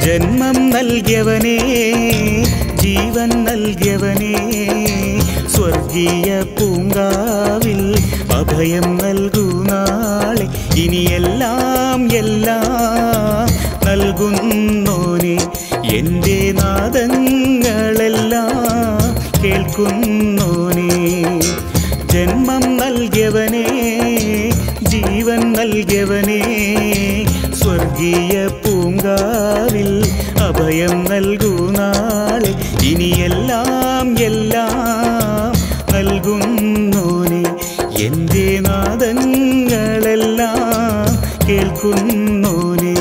ജന്മം നൽകിയവനേ ജീവൻ നൽകിയവനേ സ്വർഗീയ പൂങ്കാവിൽ അഭയം നൽകൂ നാളെ ഇനിയെല്ലാം എല്ലാം നൽകുന്നോനെ എൻ്റെ നാദങ്ങളെല്ലാം കേൾക്കുന്നോനെ ജന്മം നൽകിയവനേ ജീവൻ നൽകിയവനേ സ്വർഗീയ പൂങ്കാവിൽ അഭയം നൽകൂ നാളെ ഇനിയെല്ലാം എല്ലാം നൽകുന്നോനെ എൻ്റെ നാദങ്ങളെല്ലാം കേൾക്കുന്നോനെ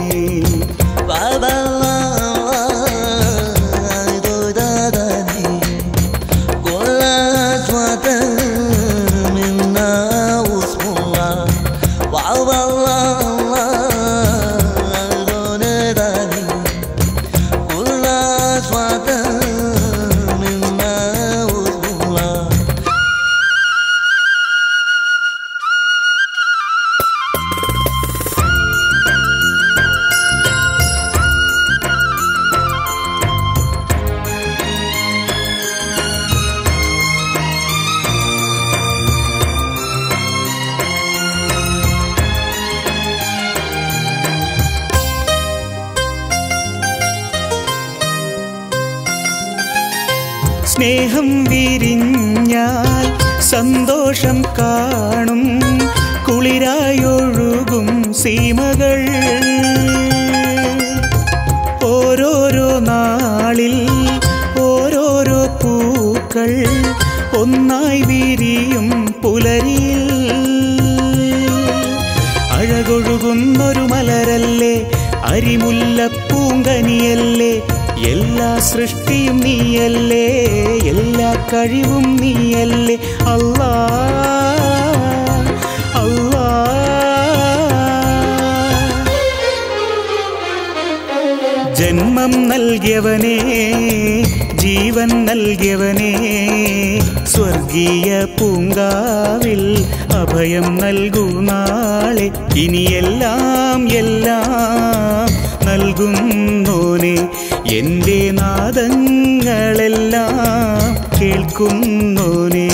സ്നേഹം വിരിഞ്ഞാൽ സന്തോഷം കാണും കുളിരായൊഴുകും സീമകൾ ഓരോരോ നാളിൽ ഓരോരോ പൂക്കൾ ഒന്നായി വിരിയും പുലരിയിൽ അഴകൊഴുകുന്നൊരു മലരല്ലേ അരിമുല്ലപ്പൂങ്കനിയല്ലേ എല്ലാ സൃഷ്ടിയും നീയല്ലേ എല്ലാ കഴിവും നീയല്ലേ അല്ലാ അല്ലാ ജന്മം നൽകിയവനേ ജീവൻ നൽകിയവനേ സ്വർഗീയ പൂങ്കാവിൽ അഭയം നൽകൂ നാളെ ഇനിയെല്ലാം എല്ലാം നൽകുന്നോനെ എൻ്റെ നാദങ്ങളെല്ലാം കേൾക്കുന്നോനേ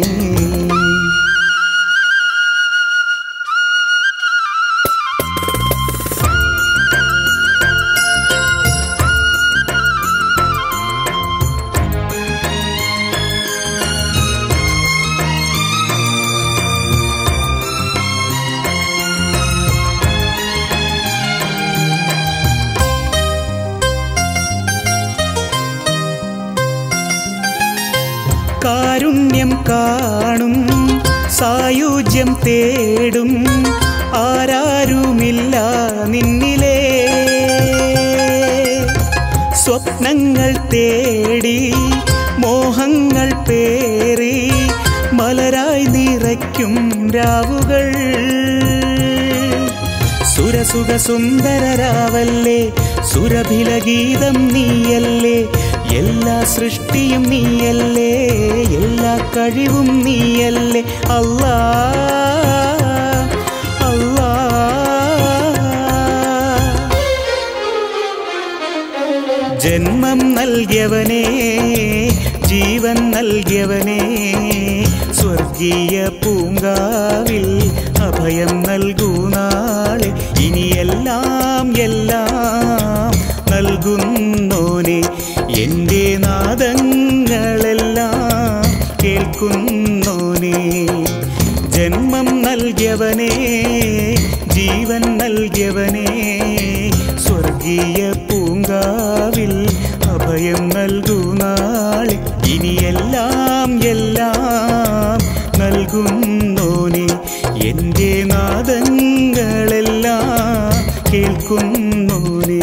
കാരുണ്യം കാണും സായുജ്യം തേടും ആരാരുമില്ല നിന്നിലേ സ്വപ്നങ്ങൾ തേടി മോഹങ്ങൾ പേറി മലരായി നിറയ്ക്കും രാവുകൾ സുരസുഖ സുന്ദരരാവല്ലേ സുരഭില ഗീതം നീയല്ലേ എല്ലാ സൃഷ്ടിയും നീയല്ലേ എല്ലാ കഴിവും നീയല്ലേ അല്ലാ അല്ലാ ജന്മം നൽകിയവനേ ജീവൻ നൽകിയവനേ സ്വർഗീയ പൂങ്കാവിൽ അഭയം നൽകൂ നാളെ ഇനിയെല്ലാം എല്ലാം നൽകുന്നോനെ എൻ്റെ നാദങ്ങളെല്ലാം കേൾക്കുന്നോനെ ജന്മം നൽകിയവനേ ജീവൻ നൽകിയവനേ സ്വർഗീയ പൂങ്കാവിൽ അഭയം നൽകൂ നാളെ ഇനിയെല്ലാം എല്ലാം നൽകുന്നോനെ എൻ്റെ നാദങ്ങളെല്ലാം കേൾക്കുന്നോനെ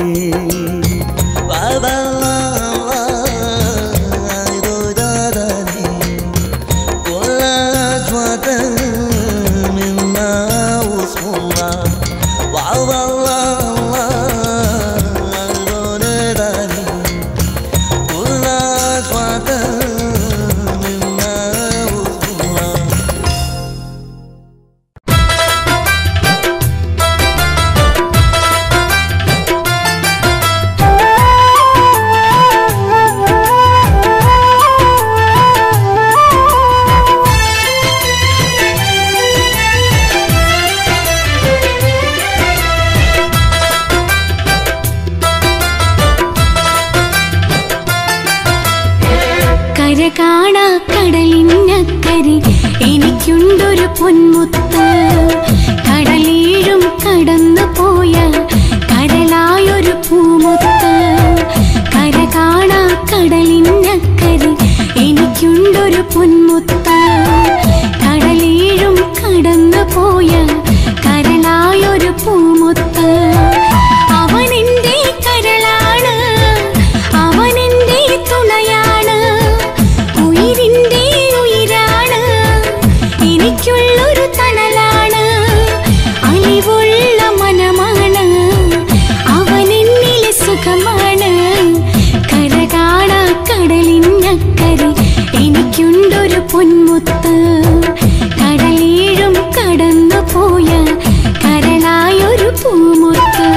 Wow. കരളിനക്കരെ എനിക്കുണ്ടൊരു പൊന്മുത്ത് കടലീഴും കടന്നു പോയ കരളായൊരു പൂമുത്ത് കര കാണാ കടലിനക്കരെ എനിക്കുണ്ടൊരു പൊന്മുത്ത് കടലീഴും കടന്നു പോയ കരളായൊരു പൂമുത്ത് അവനെന്റെ കരളാണ് അവനെന്റെ തുണയാണ് ഉയിരിന്റെ ഉയിരാണ് എനിക്കുള്ളൊരു തണലാണ് അലിവുള്ള മനമാണ് അവനെന്നിലെ സുഖമാണ് കര കാണാ കടലിനക്കരെ എനിക്കുണ്ടൊരു പൊന്മുത്ത് കടലീഴും കടന്നു പോയ കരളായൊരു പൂമുത്ത്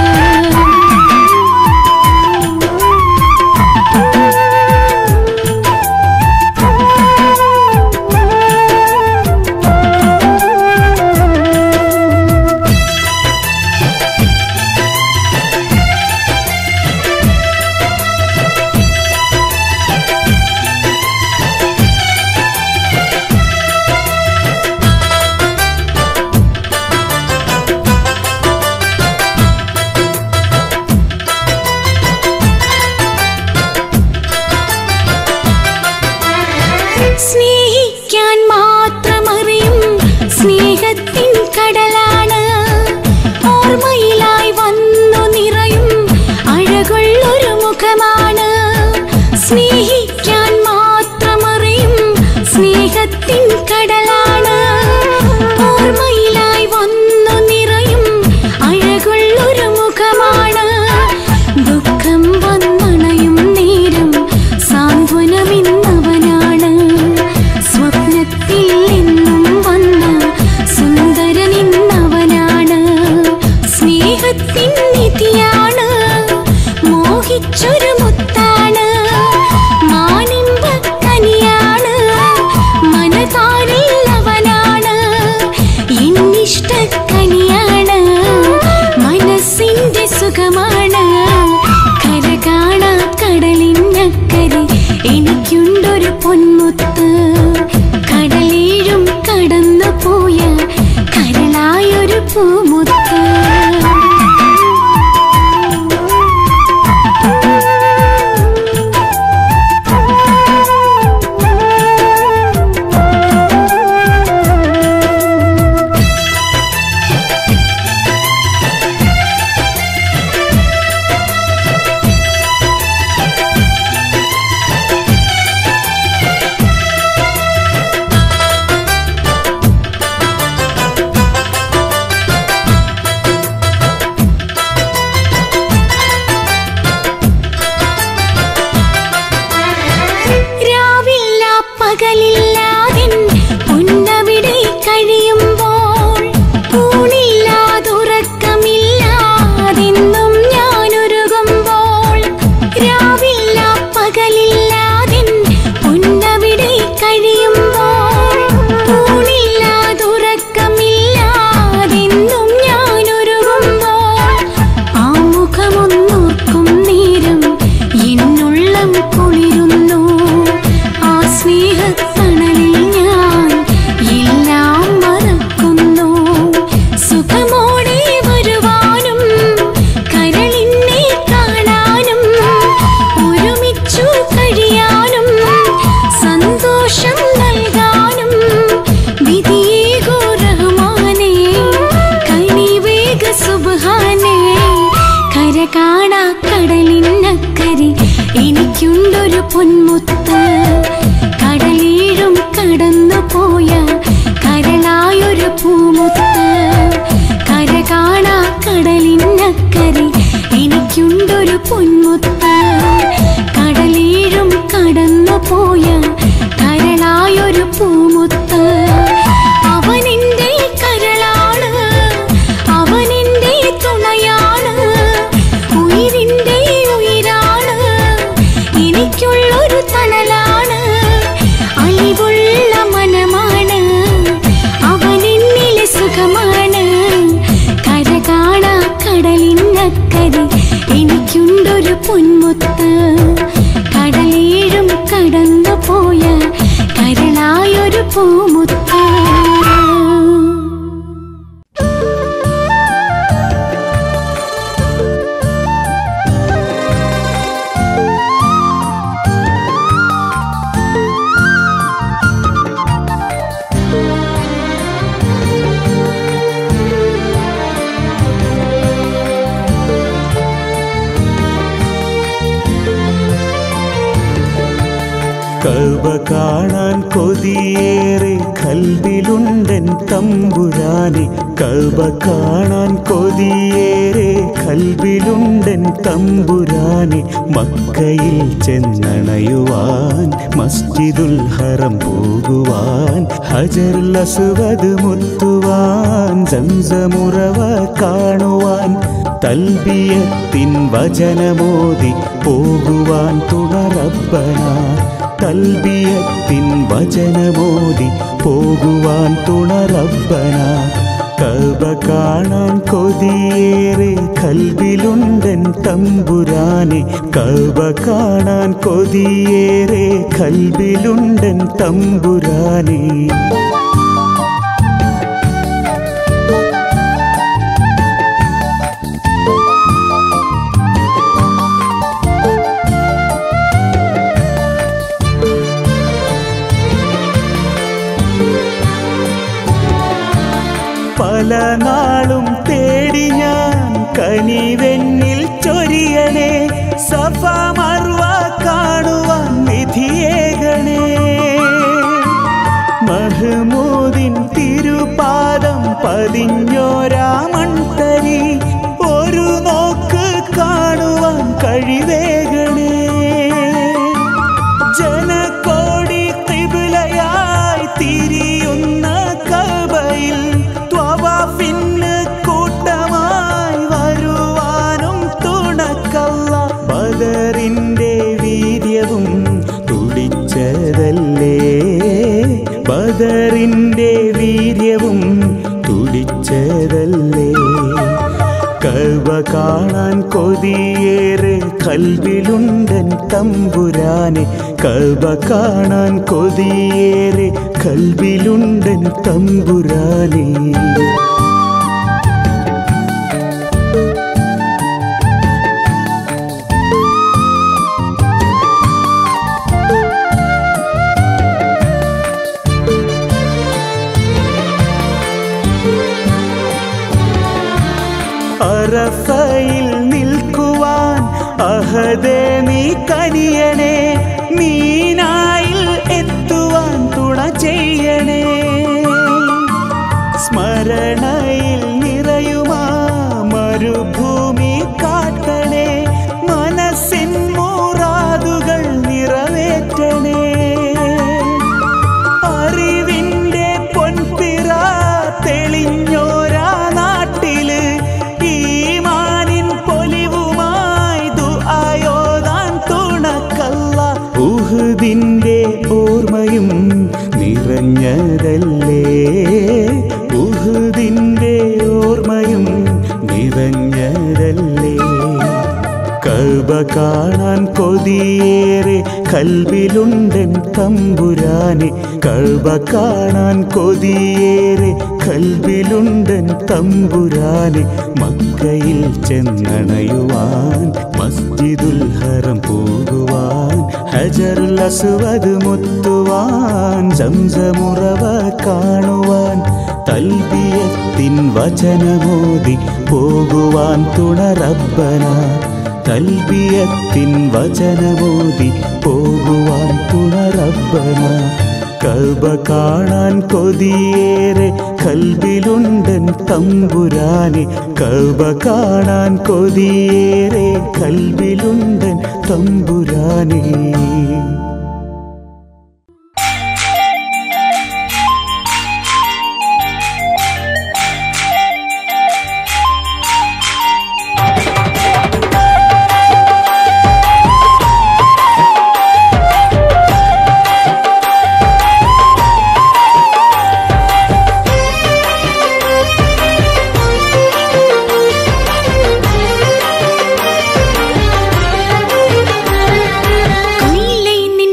സ്നേഹിക്കാൻ മാത്രമറിയും സ്നേഹത്തിൻ കടലാണ് ഓർമ്മയിലായി വന്നു നിറയും അഴകുള്ളൊരു മുഖമാണ് സ്നേഹിക്കാൻ മാത്രമറിയും സ്നേഹത്തിൻ കടലാണ് ഓർമ്മയിലായി വന്നു നിറയും അഴകുള്ളൊരു മുഖമാണ് ദുഃഖം വന്നണയും നേരം സാന്ത്വനമിന്നവനാണ് സ്വപ്നത്തിൽ എന്നും വന്ന സുന്ദരനിന്നവനാണ് സ്നേഹത്തിൻ നിധിയാണ് മോഹിച്ചൊരു മുത്താണ് മാനിമ്പ കനിയാണ് മനതാരിൽ അവനാണ് എന്നിഷ്ട കനിയാണ് മനസ്സിന്റെ സുഖമാണ് കര കാണാ കടലിനക്കരെ എനിക്കുണ്ടൊരു പൊന്മുത്ത് കടലേഴും കടന്നു പോയ കരളായൊരു പൂമുത്ത് രാവില്ല പകലില്ലാതിൻ പൊന്നവിടെ കഴിയുമ്പോൾ ഊണില്ലാതുറക്കമില്ലാതെന്നും ഞാനൊരുകുമ്പോൾ രാവില്ല പകലില്ലാതിൻ പൊന്നവിടെ കഴിയുമ്പോൾ ഊണില്ലാതുറക്കമില്ലാതെന്നും ഞാനൊരുകുമ്പോൾ ആ മുഖമൊന്നോർക്കും നേരം എന്നുള്ളം കുളിരുന്നു ആ സ്നേഹത്തണലിൽ ഞാൻ എല്ലാം മറക്കുന്നു സുഖമോടെ വരുവാനും കരളിനെ കാണാനും ഒരുമിച്ചു കഴിയാനും സന്തോഷം നൽകാനും വിധിയേകോ റഹ്മാനേ കനിവേഗ സുബ്ഹാനേ കര കാണാ കടലിനക്കരെ എനിക്കുണ്ടൊരു പൊന്മുത്ത് കടലീഴും കടന്നു പോയ കരളായൊരു പൂമുത്ത് കര കാണാ കടലിനക്കരെ എനിക്കുണ്ടൊരു പൊന്മുത്ത് കടലീഴും കടന്നു പോയ കരളായൊരു പൂമുത്ത് അവനെന്റെ കരളാണ് അവനെന്റെ തുണയാണ് ഉയിരിന്റെ ഉയിരാണ് എനിക്കുള്ളൊരു തണലാണ് അലിവുള്ള മനമാണ് അവനെന്നിലെ സുഖമാണ് കര കാണാ കടലിനക്കരെ എനിക്കുണ്ടൊരു പൊന്മുത്ത് കടലേഴും കടന്നു പോയ കരളായൊരു പൂമു കൽബ കാണാൻ കൊതിയേറെ കൽബിലുണ്ടൻ തമ്പുരാനെ കൽബ കാണാൻ കൊതിയേറെ കൽബിലുണ്ടൻ തമ്പുരാനെ മക്കയിൽ ചെന്നണയുവാൻ മസ്ജിദുൽ ഹറം പോകുവാൻ ഹജറുൽ അസ്വദ് മുത്തുവാൻ സംസമുറവ കാണുവാൻ തൽബിയത്തിൻ വചനമോദി പോകുവാൻ തുണറബ്ബന തൽബിയത്തിൻ വചനമോദി പോകുവാൻ തുണറബ്ബന കൽബ കാണാൻ കൊതിയേറെ കൽബിലുണ്ടൻ തമ്പുരാനെ കൽബ കാണാൻ കൊതിയേറെ കൽബിലുണ്ടൻ തമ്പുരാനെ പല നാളും തേടി ഞാൻ കനിവെന്നിൽ ചൊരിയണേ സഫ മറുവ കാണുവാൻ വിധിയേകണേ മഹ്മൂദിൻ തിരുപാദം പതിഞ്ഞോരാ മൺതരി ഒരു നോക്ക് കാണുവാൻ കഴിവേകണേ ജനകോടി കിബിലയായി തിരിയുന്ന കബയിൽ ത്വവാഫിന് കൂട്ടമായി വരുവാനും തുണക്കല്ല ബദറിന്റെ വീര്യവും തുടിച്ചതല്ലേ ബദറിന്റെ വീര്യവും തുടിച്ചതല്ലേ കൽവ കാണാൻ കൊതിയേറെ കൽവിലുണ്ടൻ തമ്പുരാനെ കൽവ കാണാൻ കൊതിയേറെ കൽവിലുണ്ടൻ തമ്പുരാനെ അറഫയിൽ നിൽക്കുവാൻ അഹദേ നീ കനിയണേ മീനായിൽ എത്തുവാൻ തുണ ചെയ്യണേ സ്മരണയിൽ നിറയുമാ മരുഭൂമി കാട്ടണേ മനസ്സിൻ മൂറാതുകൾ നിറവേറ്റണേ അറിവിന്റെ പൊൻപിറ തെളിഞ്ഞോരാ നാട്ടില് ഈമാനിൻ പൊലിവുമായി ദുആയോതാൻ തുണക്കല്ല ഉഹുദിന്റെ ഓർമ്മയും നിറഞ്ഞതല്ലേ ഉഹുദിന്റെ ഓർമ്മയും നിറഞ്ഞതല്ലേ കൽബ കാണാൻ കൊതിയേറെ കൽബിലുണ്ടൻ തമ്പുരാനെ കൽബ കാണാൻ കൊതിയേറെ കൽബിലുണ്ടൻ തമ്പുരാനെ മക്കയിൽ ചെന്നണയുവാൻ മസ്ജിദുൽ ഹറം പോകുവാൻ ഹജറുൽ അസ്വദ് മുത്തുവാൻ സംസമുറവ കാണുവാൻ തൽബിയത്തിൻ വചനമോദി പോകുവാൻ തുണറബ്ബന തൽബിയത്തിൻ വചനമോദി പോകുവാൻ തുണറബ്ബന കൽബ കാണാൻ കൊതിയേറെ കൽബിലുണ്ടൻ തമ്പുരാനെ കൽബ കാണാൻ കൊതിയേറെ കൽബിലുണ്ടൻ തമ്പുരാനെ കൊയിലൈ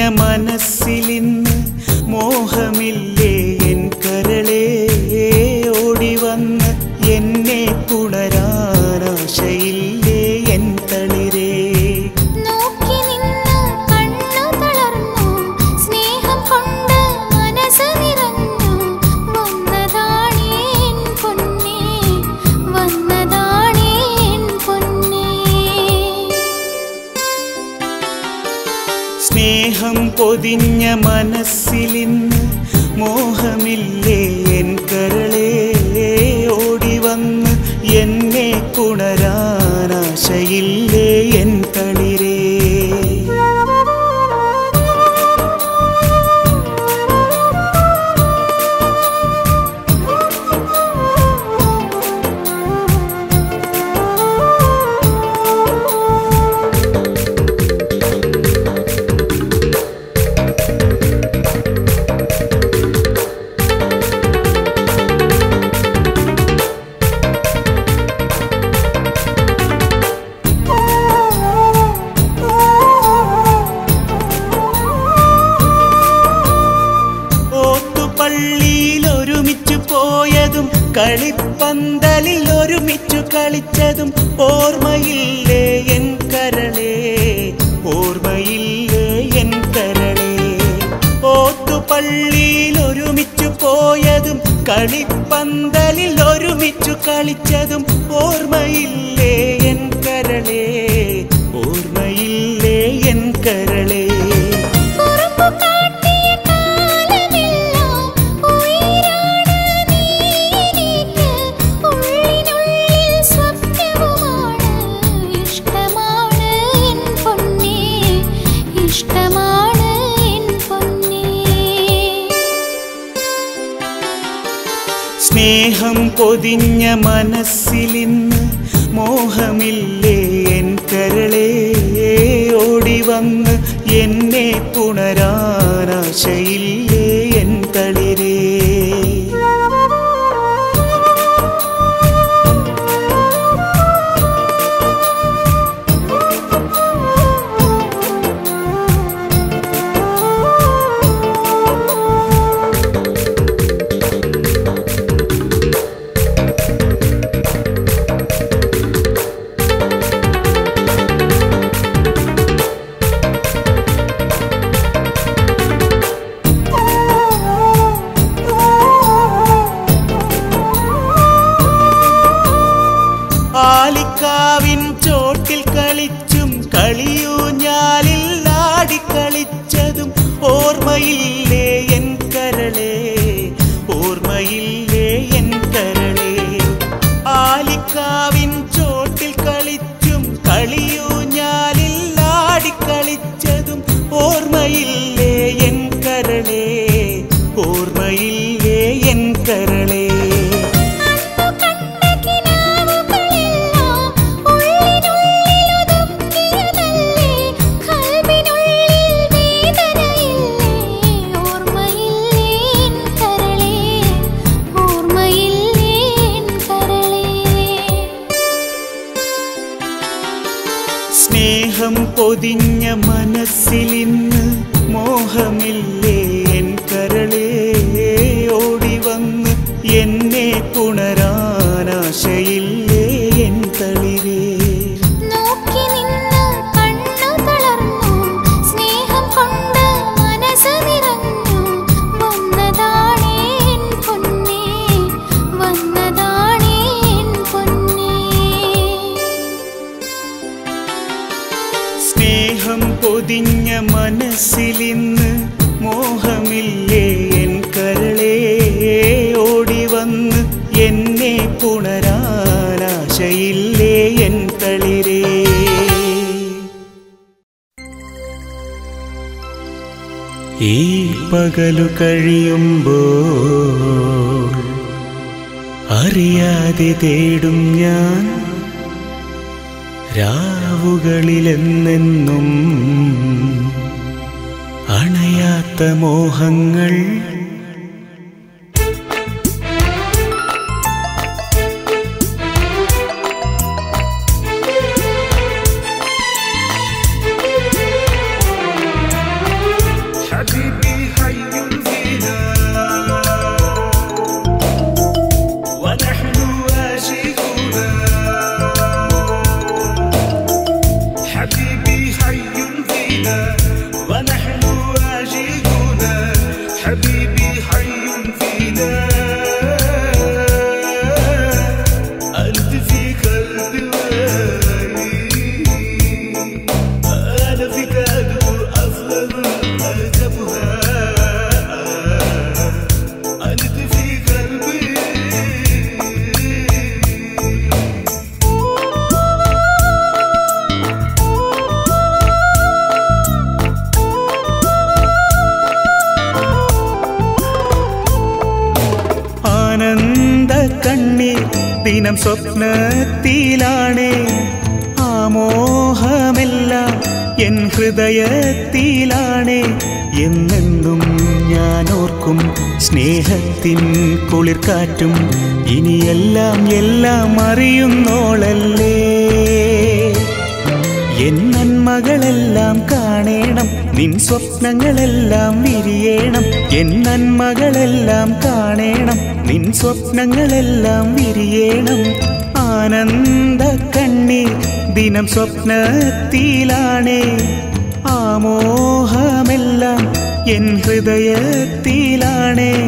മനസ്സിലിന്ന് മോഹമില്ലേ എൻ കരളേ ഓടി വന്ന് എന്നെ പുണരാനാശയില്ലേ എൻ തളിരേ നോക്കി നിന്ന് കണ്ണു തളർന്നു സ്നേഹം കൊണ്ട് മനസ്സ് നിറഞ്ഞു വന്നതാണേ എൻ പൊന്നേ വന്നതാണേ എൻ പൊന്നേ സ്നേഹം പൊതിഞ്ഞ മനസ്സിലിന്ന് മോഹമില്ലേ എൻ കരളേ ഓടി വന്ന് എന്നെ പുണരാനാശയില്ലേ എൻ തളിരേ ഓത്തുപള്ളിയിൽ ഒരുമിച്ചു പോയതും കളിപ്പന്തലിൽ ഒരുമിച്ചു കളിച്ചതും ഓർമ്മയില്ലേ എൻ കരളേ ഓർമ്മയില്ലേ എൻ കരളേ ഓത്തുപള്ളിയിൽ ഒരുമിച്ചു പോയതും കളിപ്പന്തലിൽ ഒരുമിച്ചു കളിച്ചതും ഓർമ്മയില്ലേ എൻ കരളേ ഓർമ്മയില്ലേ എൻ കരളേ കുറുമ്പു കാട്ടിയ കാലമെല്ലാം ഉയിരാണ് നീ എനിക്ക് ഉള്ളിനുള്ളിൽ സ്വപ്നവുമാണ് ഇഷ്ടമാണ് എൻ പൊന്നേ ഇഷ്ടമാണ് എൻ പൊന്നേ സ്നേഹം പൊതിഞ്ഞ മനസ്സിലിന്ന് മോഹമില്ലേ എൻ കരളേ ഓടി വന്ന് എന്നെ പുണരാനാശയില്ലേ എൻ തളിരേ ആലിക്കാവിൻ ചോട്ടിൽ കളിച്ചും കളിയൂഞ്ഞാലിൽ ആടിക്കളിച്ചതും ഓർമ്മയില്ലേ എൻ കരളേ ഓർമ്മയില്ലേ എൻ കരളേ ആലിക്കാവിൻ ചോട്ടിൽ കളിച്ചും കളിയൂഞ്ഞാലിൽ ആടിക്കളിച്ചതും ഓർമ്മയില്ലേ എൻ കരളേ ഓർമ്മയില്ലേ എൻ കരളേ കണ്ട കിനാവുകളെല്ലാം ഉള്ളിനുള്ളിൽ ഒതുക്കിയതല്ലേ കൽബിനുള്ളിൽ വേദനയില്ലേ ഓർമ്മയില്ലേ എൻ കരളേ ഓർമ്മയില്ലേ എൻ കരളേ സ്നേഹം പൊതിഞ്ഞ മനസ്സിലിന്ന് മോഹമില്ലേ എൻ കരളേ ഓടി വന്ന് എന്നെ പുണരാനാശയില്ലേ എൻ തളിരേ നോക്കി നിന്ന് കണ്ണു തളർന്നു സ്നേഹം കൊണ്ട് മനസ്സ് നിറഞ്ഞു വന്നതാണേ എൻ പൊന്നേ വന്നതാണേ എൻ പൊന്നേ സ്നേഹം പൊതിഞ്ഞ മനസ്സിലിന്ന് മോഹമില്ലേ എൻ കരളേ ഓടി വന്ന് എന്നെ പുണരാനാശയില്ലേ എൻ തളിരേ ഈ പകലു കഴിയുമ്പോൾ അറിയാതെ തേടും ഞാൻ രാവുകളിലെന്നെന്നും അണയാത്ത മോഹങ്ങൾ أنت في قلبي وعيني أنا فيك أدعو أفضل أجبها أنت في قلبي ആനന്ദ കണ്ണീർ ദിനം സ്വപ്നത്തിലാണേ ആമോഹമെല്ലാം എൻ ഹൃദയത്തിലാണേ എന്നെന്നും ഞാൻ ഓർക്കും സ്നേഹത്തിൻ കുളിർക്കാറ്റും ഇനിയെല്ലാം എല്ലാം അറിയുന്നോളല്ലേ എൻ നന്മകളെല്ലാം കാണേണം നിൻ സ്വപ്നങ്ങളെല്ലാം വിരിയേണം എൻ നന്മകളെല്ലാം കാണേണം നിൻ സ്വപ്നങ്ങളെല്ലാം വിരിയേണം ആനന്ദ കണ്ണീർ ദിനം സ്വപ്നത്തിലാണേ ആമോഹമെല്ലാം എൻ ഹൃദയത്തിലാണേ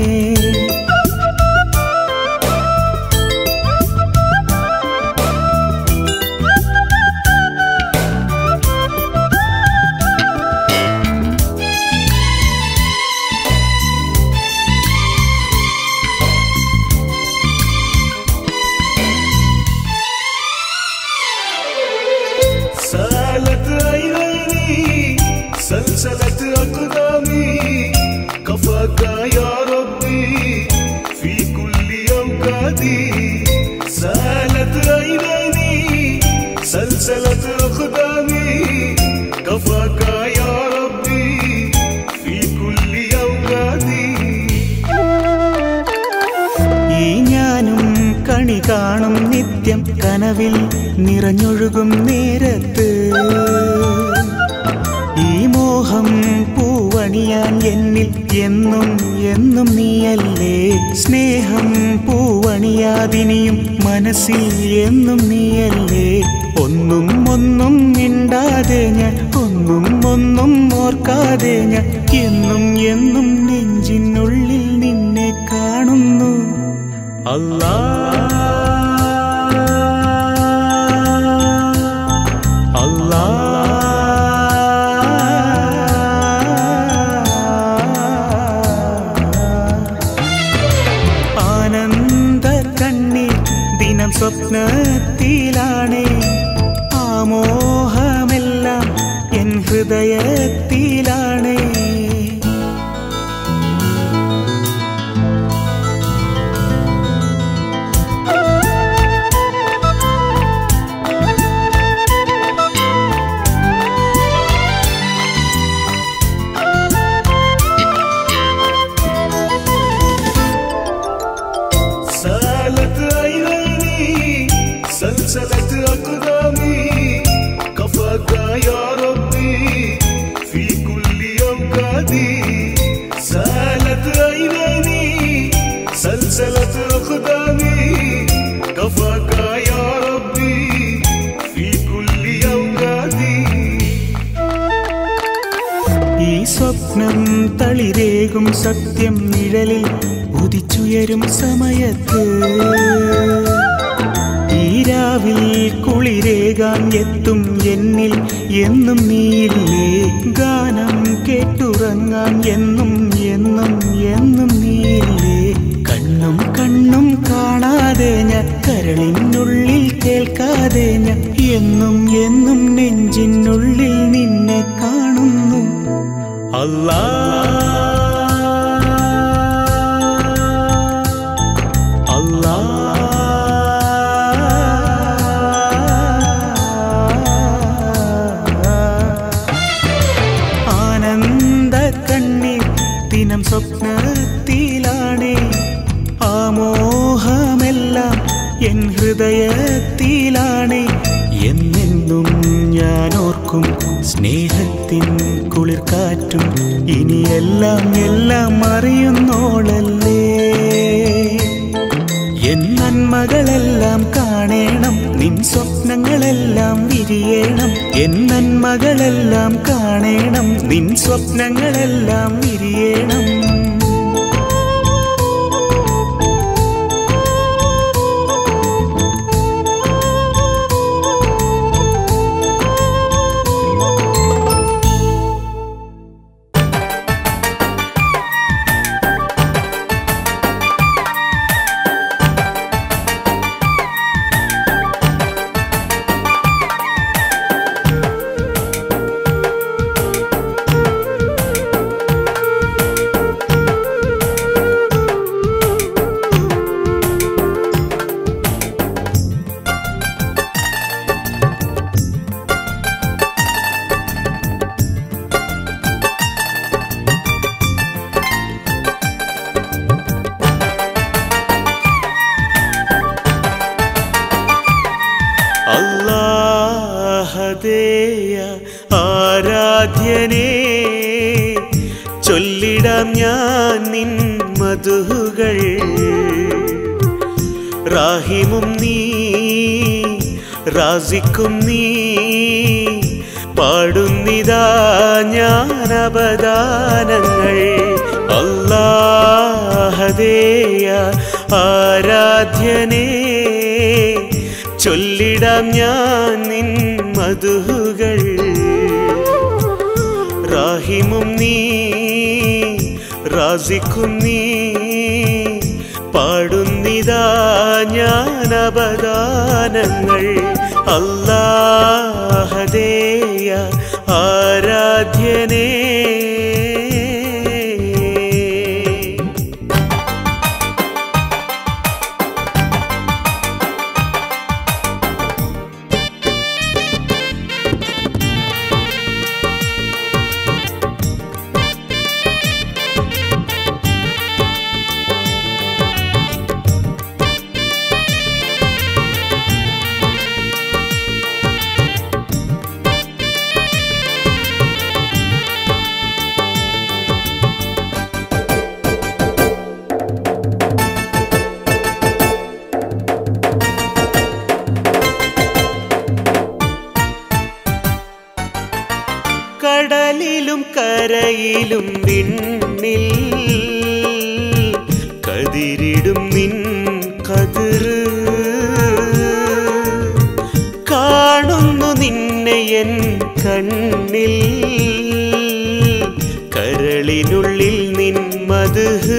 سالت عيني سلسلة أقدامي كفاك يا ربي في كل أوقاتي سالت عيني سلسلة أقدامي كفاك يا ربي في كل أوقاتي ഈ ഞാനും കണി കാണും നിത്യം കനവിൽ നിറഞ്ഞൊഴുകും നേരത്ത് ഈ മോഹം പൂവണിയാൻ എന്നിൽ എന്നും എന്നും നീയല്ലേ സ്നേഹം പൂവണിയാതിനിയും മനസ്സിൽ എന്നും നീയല്ലേ ഒന്നും ഒന്നും മിണ്ടാതെ ഞാൻ ഒന്നും ഒന്നും ഓർക്കാതെ ഞാൻ എന്നും എന്നും നെഞ്ചിനുള്ളിൽ നിന്നെ കാണുന്നു അല്ലാ അല്ലാ ആനന്ദ കണ്ണീർ ദിനം സ്വപ്നത്തിലാണേ ആമോഹമെല്ലാം എൻ ഹൃദയത്തിലാണേ سالت عيني سلسلة أقدامي كفاك يا ربي في كل أوقاتي سالت عيني سلسلة أقدامي كفاك يا ربي في كل أوقاتي ഈ സ്വപ്നം തളിരേകും സത്യം നിഴലിൽ ഉദിച്ചുയരും സമയത്ത് ഈ രാവിൽ കുളിരേകാൻ എത്തും എന്നിൽ എന്നും നീയില്ലേ ഗാനം കേട്ടുറങ്ങാൻ എന്നും എന്നും എന്നും നീയില്ലേ കണ്ണും കണ്ണും കാണാതെ ഞാൻ കരളിനുള്ളിൽ കേൾക്കാതെ ഞാൻ എന്നും എന്നും നെഞ്ചിനുള്ളിൽ നിന്നെ കാണുന്നു അല്ലാ അല്ലാ ആനന്ദ കണ്ണീർ ദിനം സ്വപ്നത്തിലാണേ ആമോഹമെല്ലാം എൻ ഹൃദയത്തിലാണേ എന്നെന്നും ഞാൻ ഓർക്കും സ്നേഹത്തിൻ കുളിർക്കാറ്റും ഇനിയെല്ലാം എല്ലാം അറിയുന്നോളല്ലേ എൻ നന്മകളെല്ലാം കാണേണം നിൻ സ്വപ്നങ്ങളെല്ലാം വിരിയണം എൻ നന്മകളെല്ലാം കാണേണം നിൻ സ്വപ്നങ്ങളെല്ലാം വിരിയണം ഞാൻ നിൻ മധുകൾ റാഹിമും നീ റാസിക്കും നീ പാടുന്നിതാ ഞാൻ അപദാനങ്ങൾ അല്ലാഹദേയ ആരാധ്യനേ ചൊല്ലിടാം ഞാൻ നിൻ മധുകൾ റാഹിമും നീ റാസിക്കും നീ പാടുന്നിതാ ഞാൻ അപദാനങ്ങൾ അല്ലാഹദേയ ആരാധ്യനേ കടലിലും കരയിലും വിണ്ണിൽ കതിരിടും നിൻ കതിര് കാണുന്നു നിന്നെ എൻ കണ്ണിൽ കരളിനുള്ളിൽ നിൻ മധുഹ്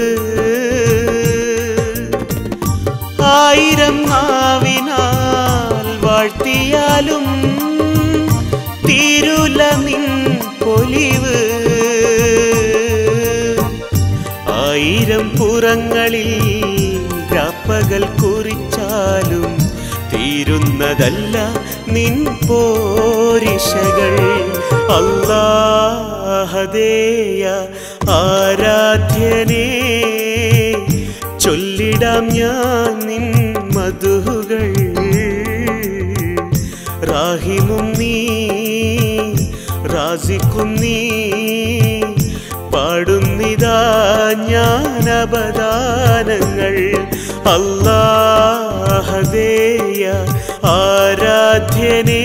ആയിരം നാവിനാൽ വാഴ്ത്തിയാലും തീരുല നിൻ പൊലിവ് ആയിരം പുറങ്ങളിൽ രാപ്പകൽ കുറിച്ചാലും തീരുന്നതല്ല നിൻ പോരിശകൾ അല്ലാഹദേയ ആരാധ്യനേ ചൊല്ലിടാം ഞാൻ നിൻ മധുകൾ റാഹിമും നീ റാസിക്കും നീ പാടുന്നിതാ ഞാൻ അപദാനങ്ങൾ അല്ലാഹദേയ ആരാധ്യനേ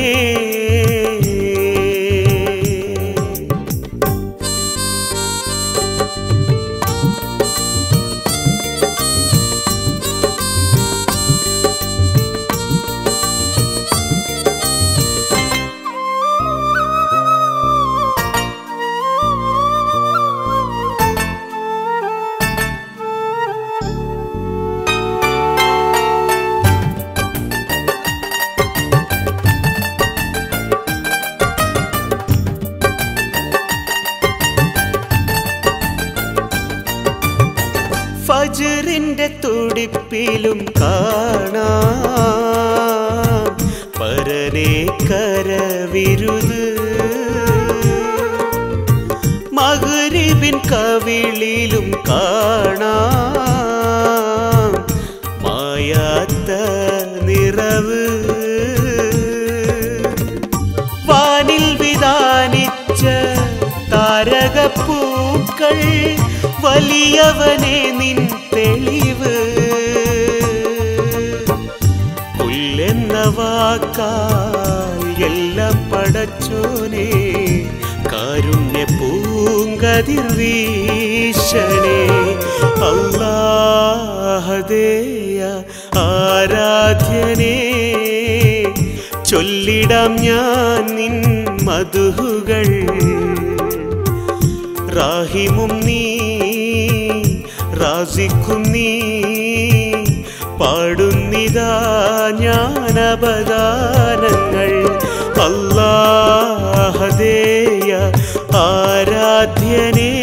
ഫജറിന്റെ തുടിപ്പിലും കാണാം പരനെ കരവിരുത് മകരിബിൻ കവിളിലും കാണാം മായാത്ത നിറവ് വാനിൽ വിധാനിച്ച താരകപ്പൂക്കൾ വലിയവനെ നിൻ തെളിവ് പുല്ലെന്ന വാക്കാൽ എല്ലാം പടച്ചോനെ കാരുണ്യ പൂങ്കതിർ വീശണേ അല്ലാഹദേയ ആരാധ്യനേ ചൊല്ലിടാം ഞാൻ നിൻ മധുകൾ റാഹിമും നീ റാസിക്കും നീ പാടുന്നിതാ ഞാൻ അപദാനങ്ങൾ അല്ലാഹദേയ ആരാധ്യനേ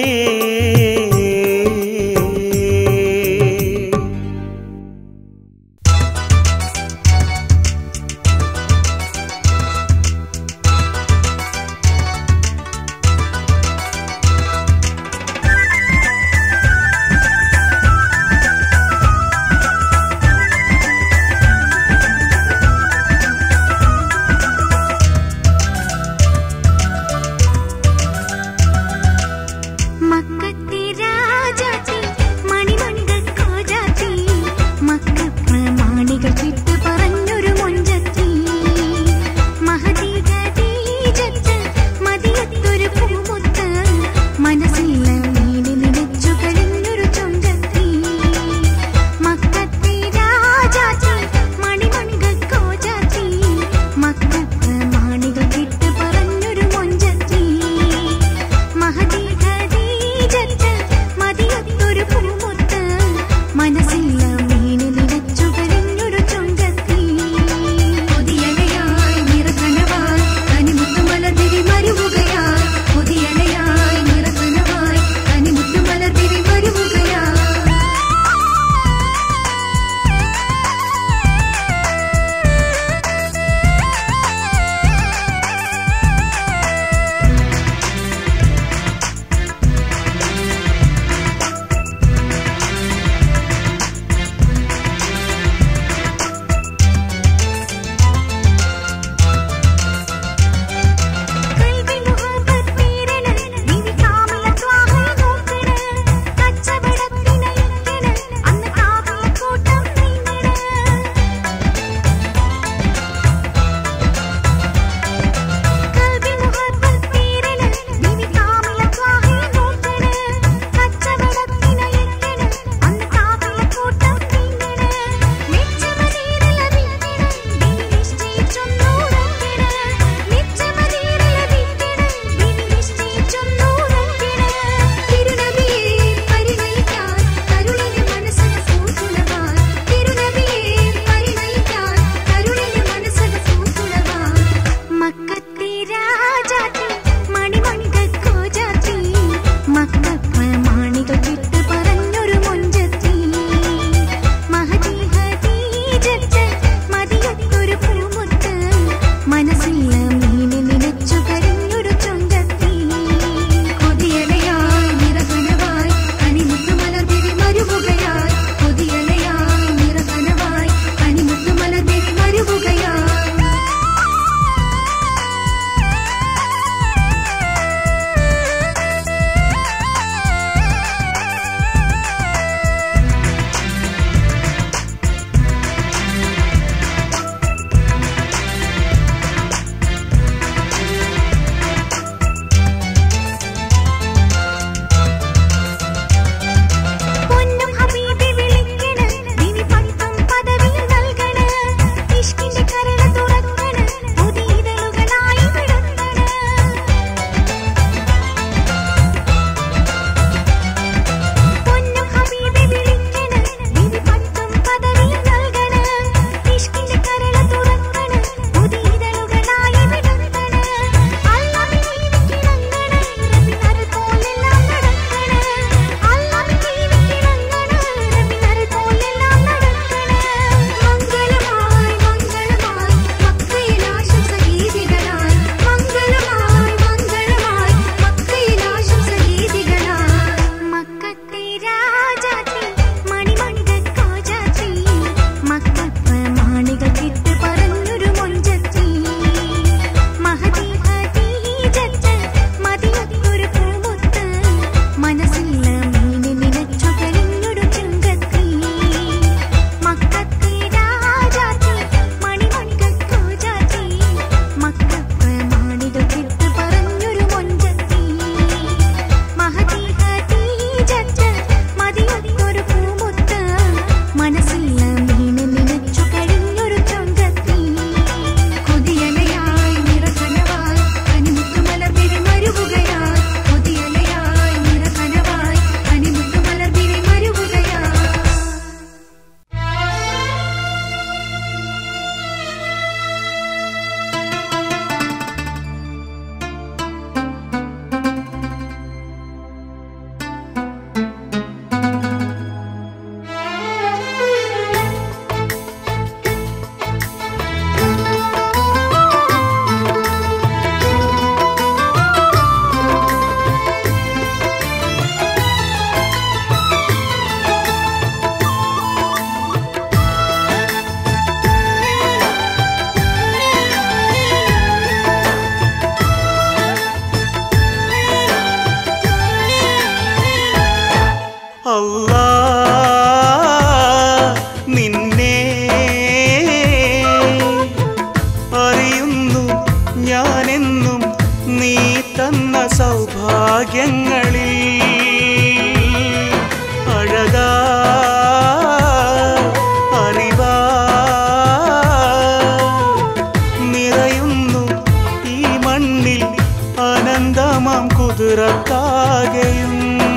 ഫിത്രത്താകെയും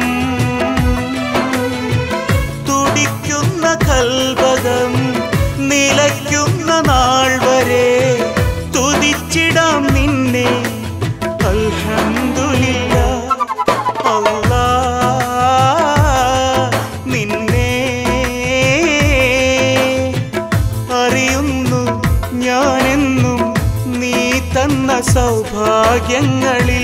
തുടിക്കുന്ന കൽവകം നിലയ്ക്കുന്ന നാൾ വരെ തുതിച്ചിടാം നിന്നെ അൽഹംദുലില്ല അല്ലാ നിന്നെ അറിയുന്നു ഞാനെന്നും നീ തന്ന സൗഭാഗ്യങ്ങളിൽ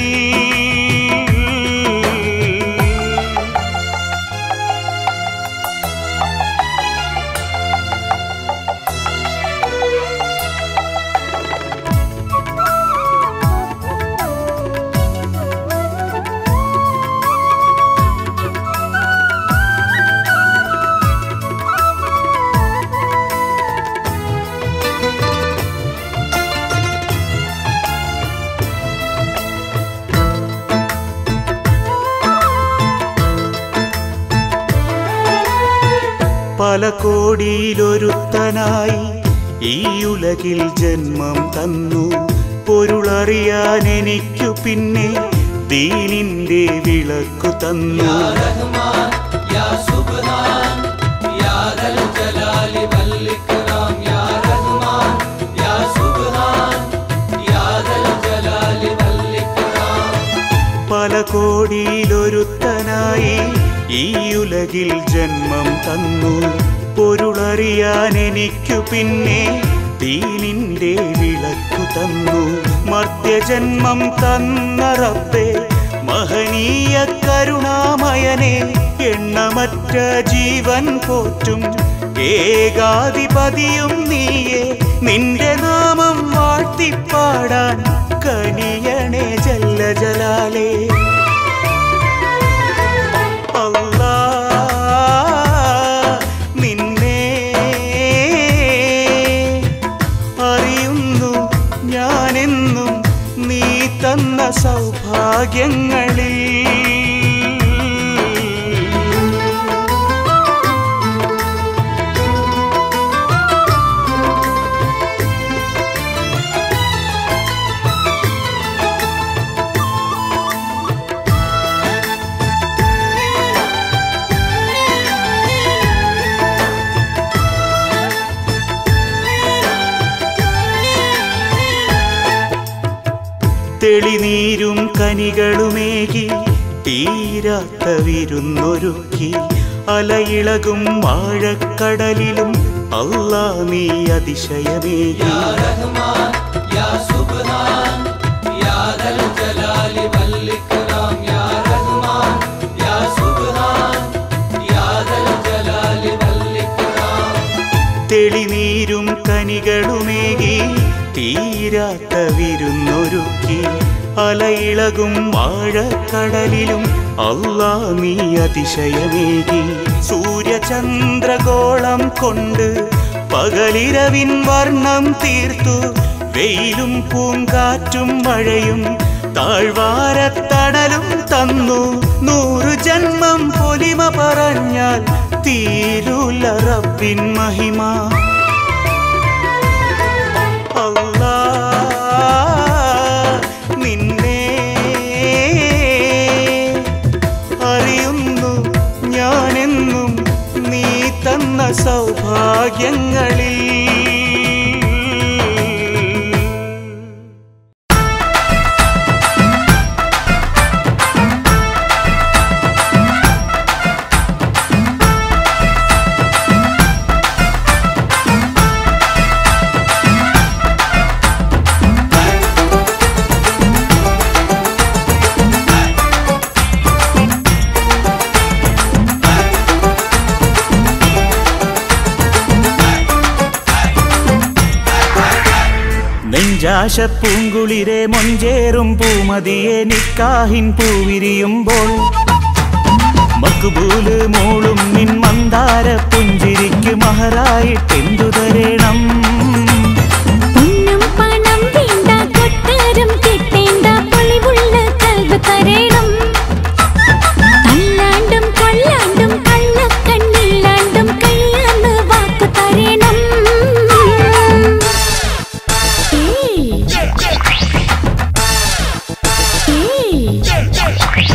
പല കോടിയിലൊരുത്തനായി ഈ ഉലകിൽ ജന്മം തന്നു പൊരുളറിയാൻ എനിക്കു പിന്നെ ദീനിന്റെ വിളക്കു തന്നു പല കോടിയിലൊരുത്തനായി ഈ ഉലകിൽ ജന്മം തന്നു പൊരുളറിയാൻ എനിക്കു പിന്നെ ദീനിന്റെ വിളക്കു തന്നു മർത്യജന്മം തന്ന റബ്ബേ മഹനീയ കരുണാമയനെ എണ്ണമറ്റ ജീവൻ പോറ്റും ഏകാധിപതിയും നീയെ നിന്റെ നാമം വാഴ്ത്തിപ്പാടാൻ കനിയണേ ജല്ല ജലാലേ അല്ലാ നിന്നെ അറിയുന്നു ഞാനെന്നും നീ തന്ന സൗഭാഗ്യങ്ങളിൽ തെളിനീരും കനികളുമേകി തീരാത്ത വിരുന്നൊരുക്കി അലയിളകും വാഴക്കടലിലും അല്ലാ നീ അതിശയമേകി തെളിനീരും കനികളുമേകി തീരാത്ത വിരുന്നൊരുക്കി അലയിളകും വാഴക്കടലിലും അല്ലാ നീ അതിശയമേകി സൂര്യചന്ദ്രഗോളം കൊണ്ട് പകലിരവിൻ വർണ്ണം തീർത്തു വെയിലും പൂങ്കാറ്റും മഴയും താഴ്വാരത്തണലും തന്നു നൂറു ജന്മം പൊലിമ പറഞ്ഞാൽ തീരൂല റബ്ബിൻ മഹിമ അല്ലാ നിന്നെ അറിയുന്നു ഞാനെന്നും നീ തന്ന സൗഭാഗ്യങ്ങളിൽ നെഞ്ചാശ പൂങ്കുളിരെ മൊഞ്ചേറും പൂമതിയെ നിക്കാഹിൻ പൂവിരിയുമ്പോൾ മക്കുബൂല് മൂളും നിൻ മന്ദാര പുഞ്ചിരിക്ക് മഹറായിട്ടെന്തു തരേണം പൊന്നും പണം വേണ്ട കൊട്ടാരം കിട്ടേണ്ട പൊളിവുള്ള കൽവ് തരേണം അല്ലാണ്ടും കൊല്ലാണ്ടും കള്ളക്കണ്ണില്ലാണ്ടും കഴിയാന്ന് വാക്കു തരേണം ഏയ്. ഏയ്.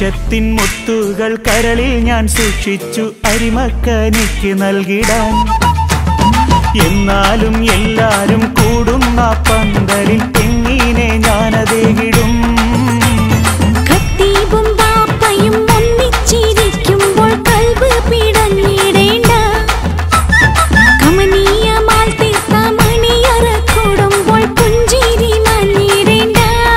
വിഷത്തിൻ മുത്തുകൾ കരളിൽ ഞാൻ സൂക്ഷിച്ചു അരിമക്കനിക്ക് നൽകിടാൻ എന്നാലും എല്ലാരും കൂടുന്ന പന്തലിൽ എങ്ങനെ ഞാനതേകിടും കത്തീബും ബാപ്പയും ഒന്നിച്ചിരിക്കുമ്പോൾ കൽബ് പിടഞ്ഞിടേണ്ട കമനീയമാൽ തീർത്ത മണിയറ കൂടുമ്പോൾ പുഞ്ചിരി മഞ്ഞിടേണ്ട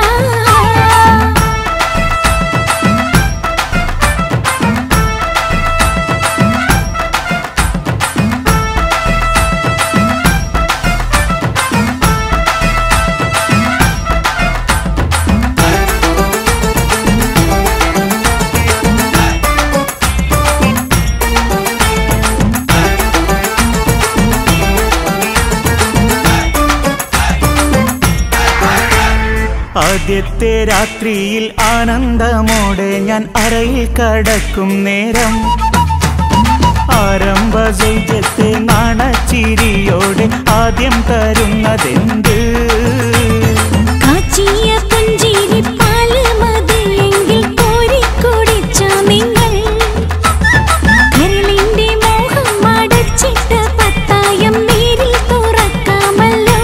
ആദ്യത്തെ രാത്രിയിൽ ആനന്ദമോടെ ഞാൻ അറയിൽ കടക്കും നേരം ആരംഭ സൗജത്തെ നാണച്ചിരിയോടെ ആദ്യം തരുന്നതെന്ത് കാച്ചിയ പുഞ്ചിരി പാല് മതിയെങ്കിൽ കോരിക്കുടിച്ച നിങ്ങൾ കരളിന്റെ മോഹം അടച്ചിട്ട പത്തായം നീരിൽ തുറക്കാമല്ലോ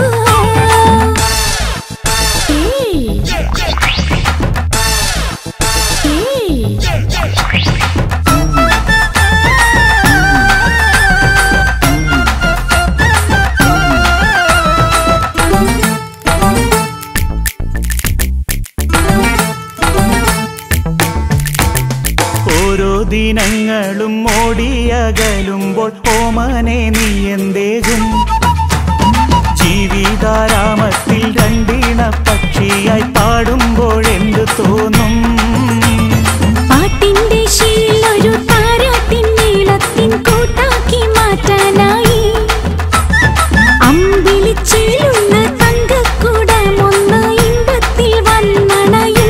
ഏയ്. ഏയ്. ഓരോ ദിനങ്ങളും ഓടിയകലുമ്പോൾ ഓമനെ നീ എന്തേകും ജീവിതാരാമത്തിൽ രണ്ടിണ പക്ഷിയായി പാടുമ്പോഴെന്ത് തോന്നും പാട്ടിന്റെ ശീലൊരു താരാട്ടിൻ നീളത്തിൻ കൂട്ടാക്കി മാറ്റാനായി അമ്പിളിച്ചേലുന്ന തങ്കക്കുടമൊന്ന് ഇമ്പത്തിൽ വന്നണയും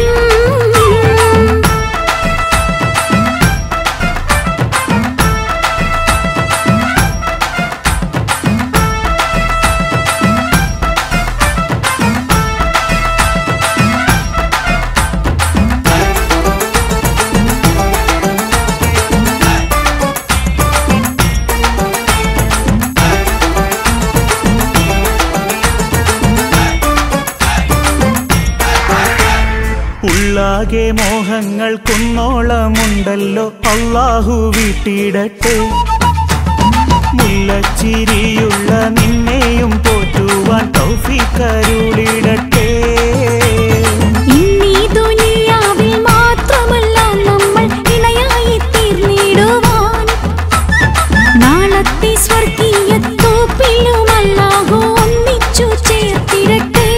ഉള്ളാകെ മോഹങ്ങൾ കുന്നോളമുണ്ടല്ലോ അള്ളാഹു വീട്ടിടട്ടെ മുല്ലച്ചിരിയുള്ള നിന്നെയും പോറ്റുവാൻ തൗഫീക്കരുളിടട്ടെ ഇന്നീ ദുനിയാവിൽ മാത്രമല്ല നമ്മൾ ഇണയായി തീർന്നിടുവാൻ നാളത്തെ സ്വർഗീയ തോപ്പിലുമല്ലാഹു ഒന്നിച്ചു ചേർത്തിരട്ടെ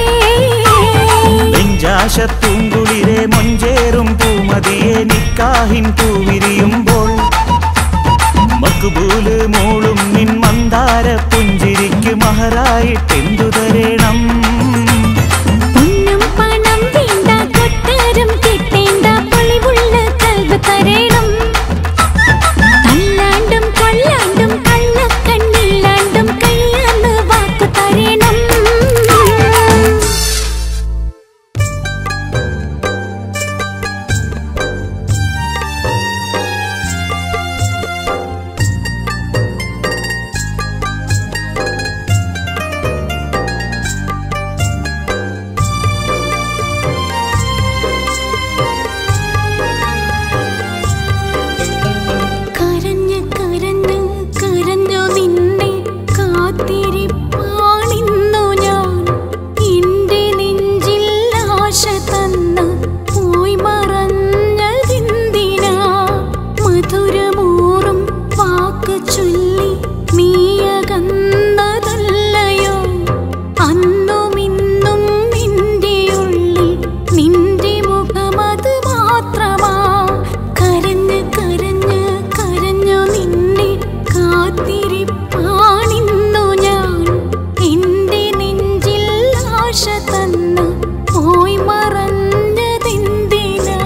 നെഞ്ചാശപ്പൂങ്കുളിരെ മൊഞ്ചേറും പൂമതിയെ നിക്കാഹിൻ പൂവിരിയുമ്പോൾ മക്ബൂല് മോളും നിൻ മന്ദാര പുഞ്ചിരിക്ക് മഹറായിട്ടെന്തു തരേണം പൊന്നും പണം വേണ്ട കൊട്ടാരം കിട്ടേണ്ട പൊളിവുള്ള കൽബ് തരേണം കല്ലാണ്ടും കൊല്ലാണ്ടും കള്ളക്കണ്ണില്ലാണ്ടും കയ്യാന്ന് വാക്കു തരേണം കരഞ്ഞ് കരഞ്ഞ് കരഞ്ഞു നിന്നെ കാത്തിരിപ്പാണിന്നു ഞാൻ എന്റെ നെഞ്ചിൽ ആശ തന്ന് പോയി മറഞ്ഞതെന്തിനാ മധുരമൂറും വാക്ക് ചൊല്ലി നീയകന്നതല്ലയോ അന്നും ഇന്നും നിന്റെ ഉള്ളിൽ നിന്റെ മുഖമത് മാത്രമാ കരഞ്ഞ് കരഞ്ഞ് കരഞ്ഞു നിന്നെ കാത്തിരിപ്പാണിന്നു ഞാൻ എന്റെ നെഞ്ചിൽ ആശ തന്ന് പോയി മറഞ്ഞതെന്തിനാ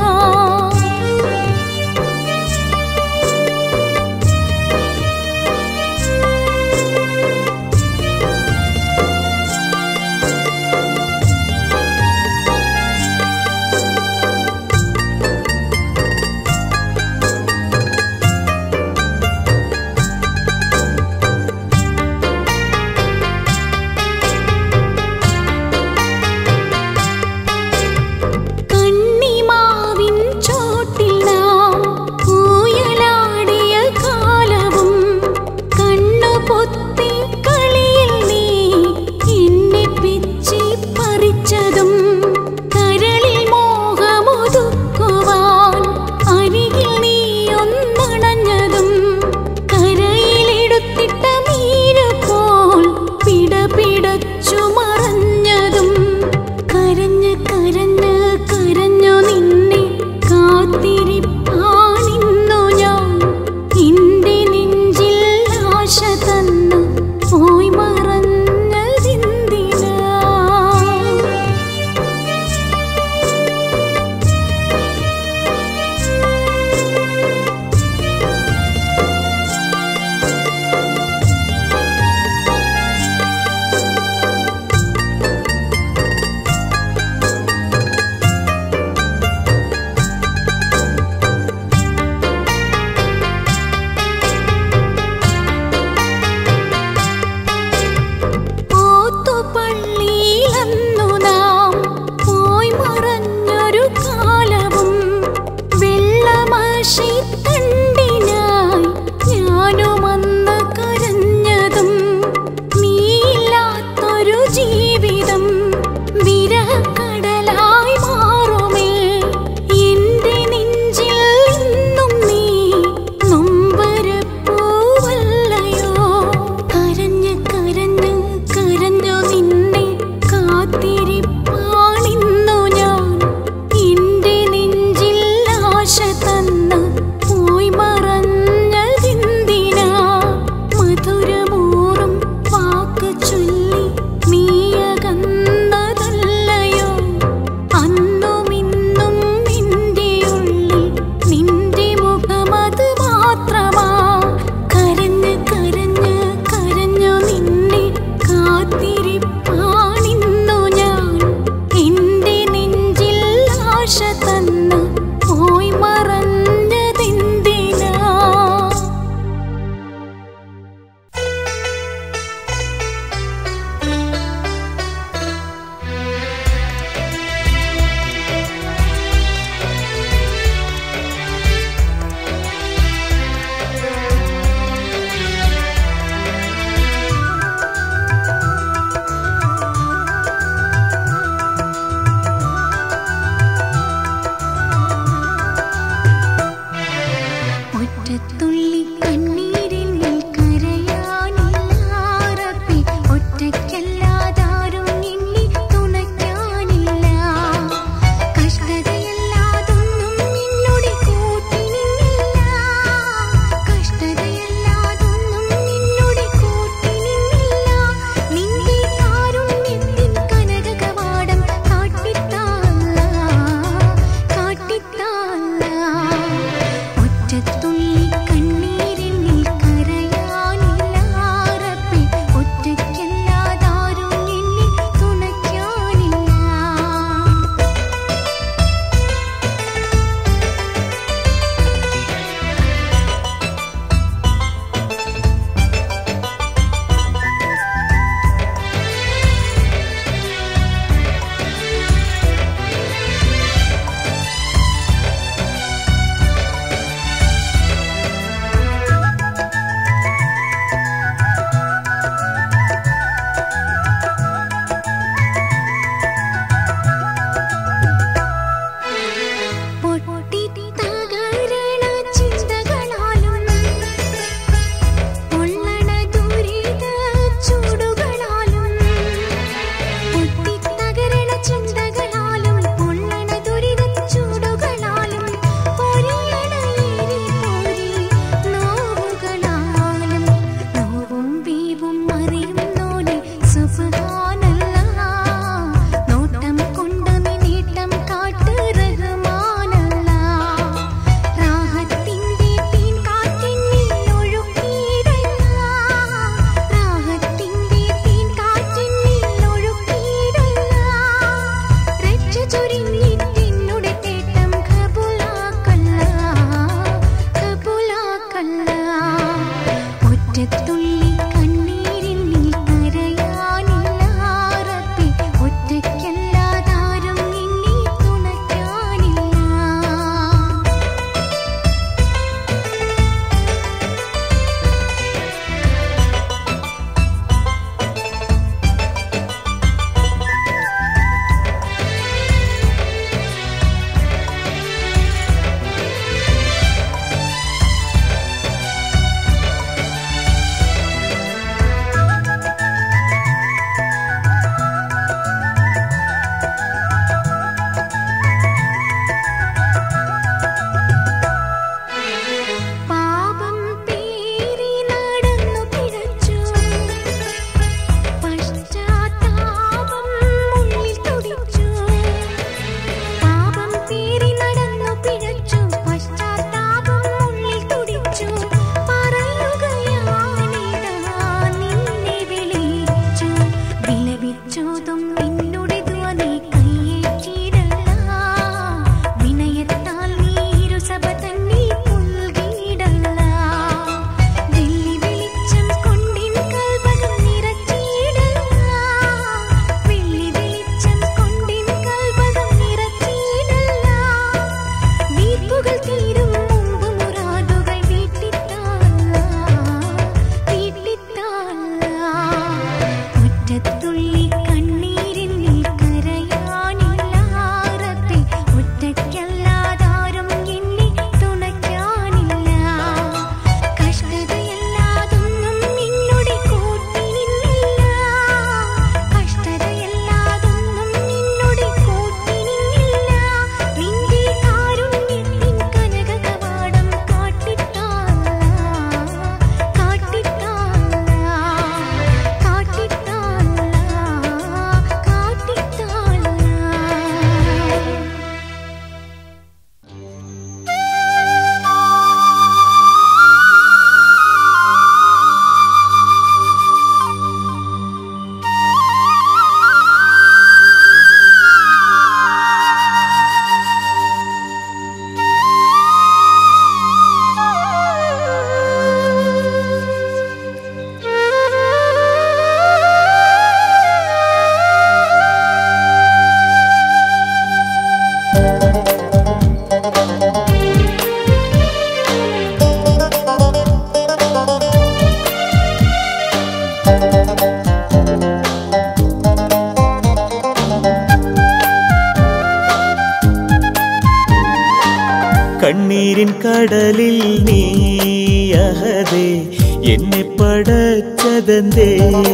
കടലിൽ നീയഹതേ എന്നെ പടച്ചതന്തേ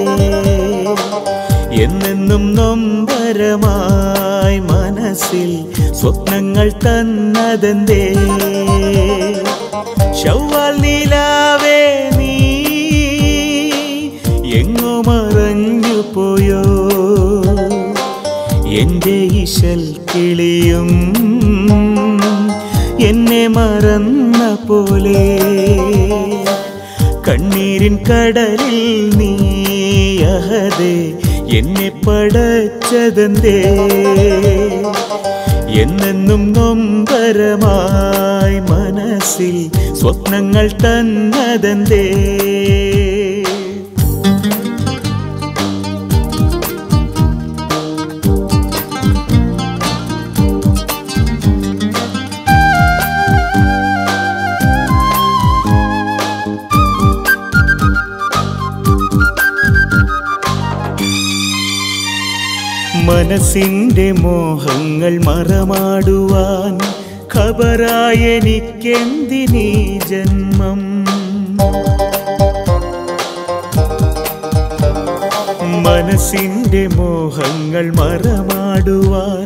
എന്നെന്നും നൊമ്പരമായി മനസ്സിൽ സ്വപ്നങ്ങൾ തന്നതെന്തേ ശൗവാൽ നീലാവേ നീ എങ്ങോ മറഞ്ഞു പോയോ എന്റെ ഇശൽ കിളിയും എന്നെ മറന്ന പോലെ കണ്ണീരിൻ കടലിൽ നീയഹതേ എന്നെ പടച്ചതെന്തേ എന്നെന്നും നൊമ്പരമായി മനസ്സിൽ സ്വപ്നങ്ങൾ തന്നതെന്തേ മനസ്സിന്റെ മോഹങ്ങൾ മറമാടുവാൻ ഖബറായെനിക്കെന്തിനീ ജന്മം മനസ്സിന്റെ മോഹങ്ങൾ മറമാടുവാൻ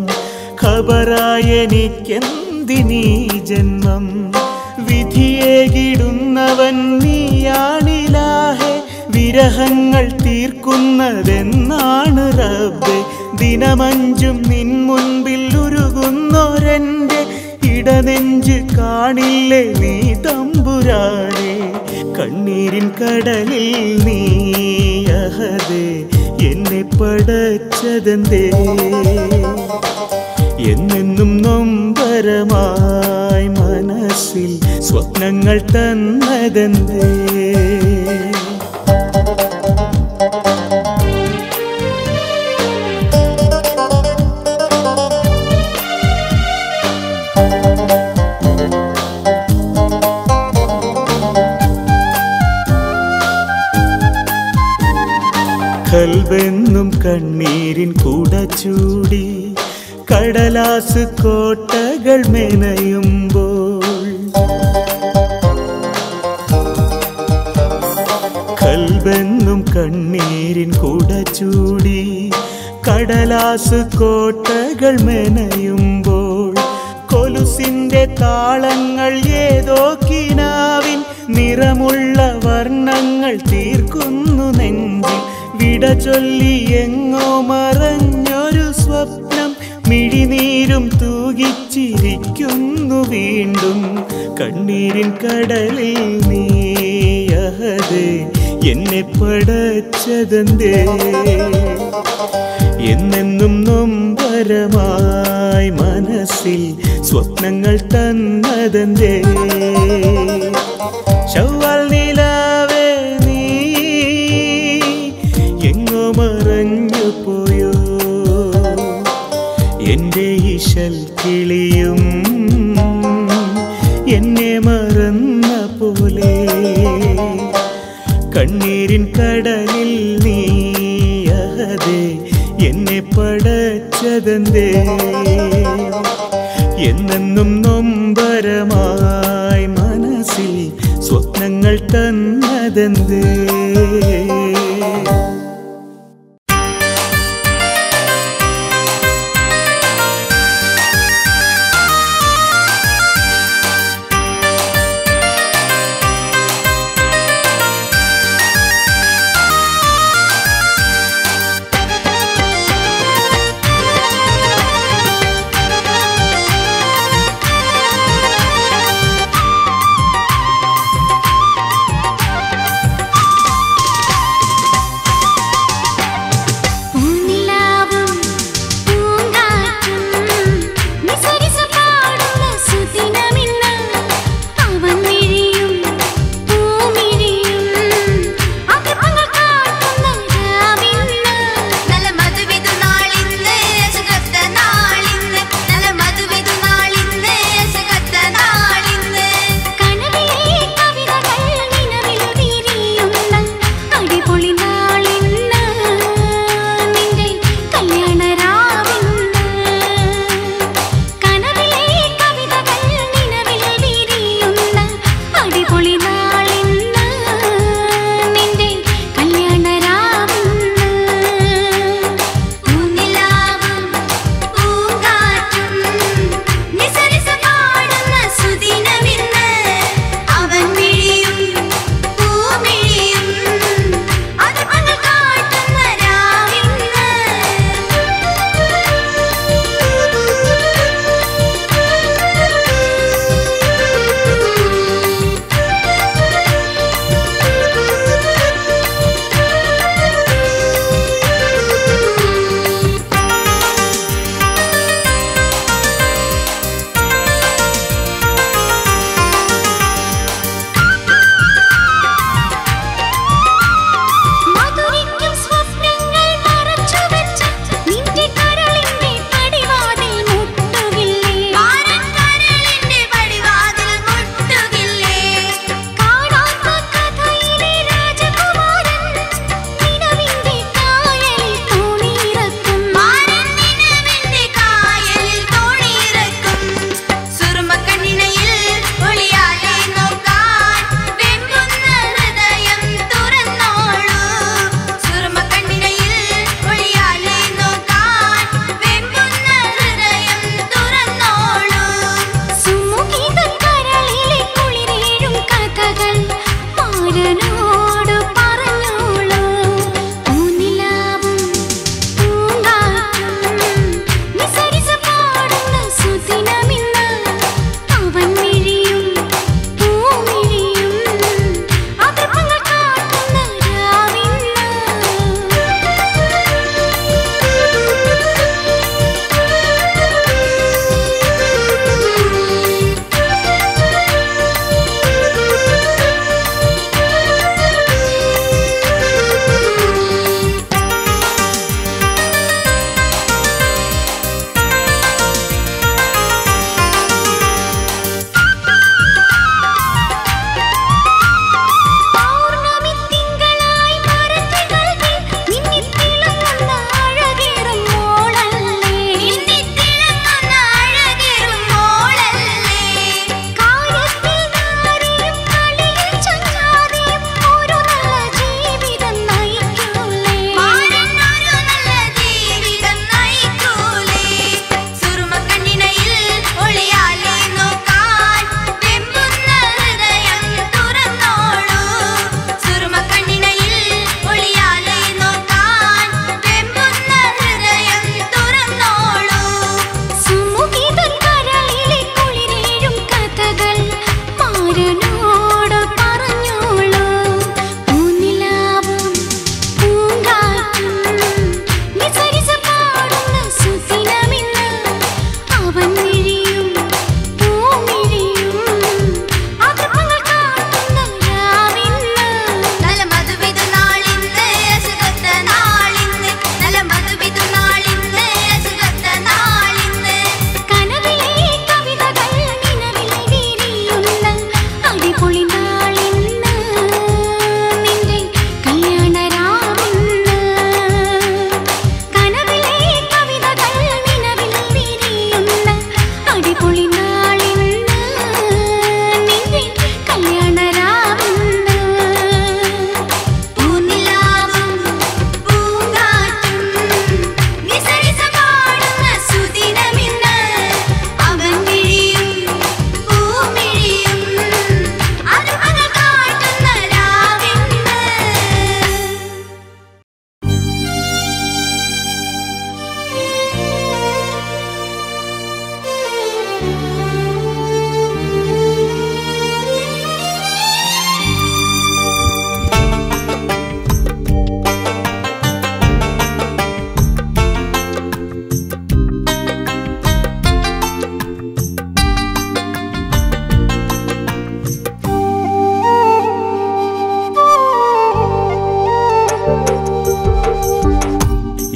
ഖബറായെനിക്കെന്തിനീ ജന്മം വിധിയേകിടുന്നവൻ നീയാണിലാഹെ വിരഹങ്ങൾ തീർക്കുന്നതെന്നാണ് റബ്ബെ ദിനമഞ്ചും നിൻ മുൻപിൽ ഉരുകുന്നൊരെന്റെ ഇടനെഞ്ച് കാണില്ലേ നീ തമ്പുരാനെ കണ്ണീരിൻ കടലിൽ നീയഹതേ എന്നെ പടച്ചതെന്തേ എന്നെന്നും നൊമ്പരമായി മനസ്സിൽ സ്വപ്നങ്ങൾ തന്നതെന്തേ കൽബെന്നും കണ്ണീരിൻ കൂട ചൂടി കടലാസ് കോട്ടകൾ മെനയുമ്പോൾ കൽബെന്നും കണ്ണീരിൻ കൂട ചൂടി കടലാസ് കോട്ടകൾ മെനയുമ്പോൾ കൊലുസിന്റെ താളങ്ങൾ ഏതോ കിനാവിൻ നിറമുള്ള വർണ്ണങ്ങൾ തീർക്കുന്നു നെഞ്ചിൽ വിട ചൊല്ലി എങ്ങോ മറഞ്ഞൊരു സ്വപ്നം മിഴിനീരും തൂകിച്ചിരിക്കുന്നു വീണ്ടും കണ്ണീരിൻ കടലിൽ നീയഹതേ എന്നെ പടച്ചതെന്തേ എന്നെന്നും നൊമ്പരമായി മനസ്സിൽ സ്വപ്നങ്ങൾ തന്നതെന്തേ ചൊവ്വാൽ നിലാവേ നീ എങ്ങോ മറഞ്ഞു പോയോ എന്റെ ഇശൽ കിളിയും എന്നെ മറന്ന പോലെ കണ്ണീരിൻ കടലിൽ നീയഹതേ എന്നെ പടച്ചതെന്തേ എന്നെന്നും നൊമ്പരമായി മനസ്സിൽ സ്വപ്നങ്ങൾ തന്നതെന്തേ